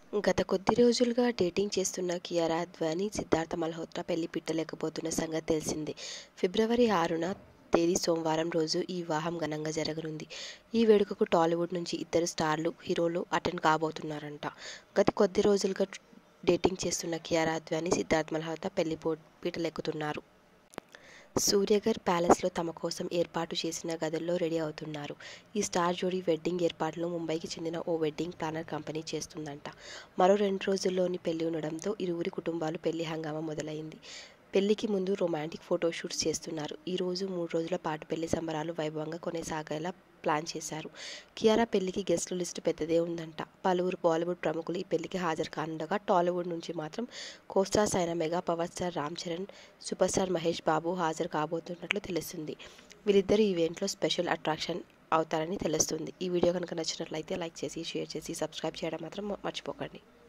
గత కొద్ది రోజులుగా డేటింగ్ చేస్తున్న కియారా అద్వానీ సిద్ధార్థ మల్హోత్రా పెళ్లి పిట్టలేకపోతున్న సంగతి తెలిసిందే ఫిబ్రవరి ఆరున తేదీ సోమవారం రోజు ఈ వివాహం ఘనంగా జరగనుంది ఈ వేడుకకు టాలీవుడ్ నుంచి ఇద్దరు స్టార్లు హీరోలు అటెండ్ కాబోతున్నారంట గత కొద్ది రోజులుగా డేటింగ్ చేస్తున్న కియారా అద్వానీ సిద్ధార్థ్ మల్హోత్రా పెళ్లి పో పీటలెక్కుతున్నారు సూర్యగర్ ప్యాలెస్లో తమ కోసం ఏర్పాటు చేసిన గదుల్లో రెడీ అవుతున్నారు ఈ స్టార్ జోడీ వెడ్డింగ్ ఏర్పాట్లు ముంబైకి చెందిన ఓ వెడ్డింగ్ ప్లానర్ కంపెనీ చేస్తుందంట మరో రెండు రోజుల్లోని పెళ్లి ఉండడంతో ఇరువురి కుటుంబాలు పెళ్లి హంగామా మొదలైంది పెళ్లికి ముందు రొమాంటిక్ ఫోటోషూట్స్ చేస్తున్నారు ఈ రోజు మూడు రోజుల పాటు పెళ్లి సంబరాలు వైభవంగా కొనసాగేలా ప్లాన్ చేశారు కియారా పెళ్లికి గెస్టుల లిస్టు పెద్దదే ఉందంట పలువురు బాలీవుడ్ ప్రముఖులు ఈ పెళ్లికి హాజరు కానుండగా టాలీవుడ్ నుంచి మాత్రం కోస్టార్స్ అయిన mega power star Ram Charan super star Mahesh Babu హాజరు కాబోతున్నట్లు తెలుస్తుంది వీరిద్దరు ఈవెంట్లో స్పెషల్ అట్రాక్షన్ అవుతారని తెలుస్తుంది ఈ వీడియో కనుక నచ్చినట్లయితే లైక్ చేసి షేర్ చేసి సబ్స్క్రైబ్ చేయడం మాత్రం మర్చిపోకండి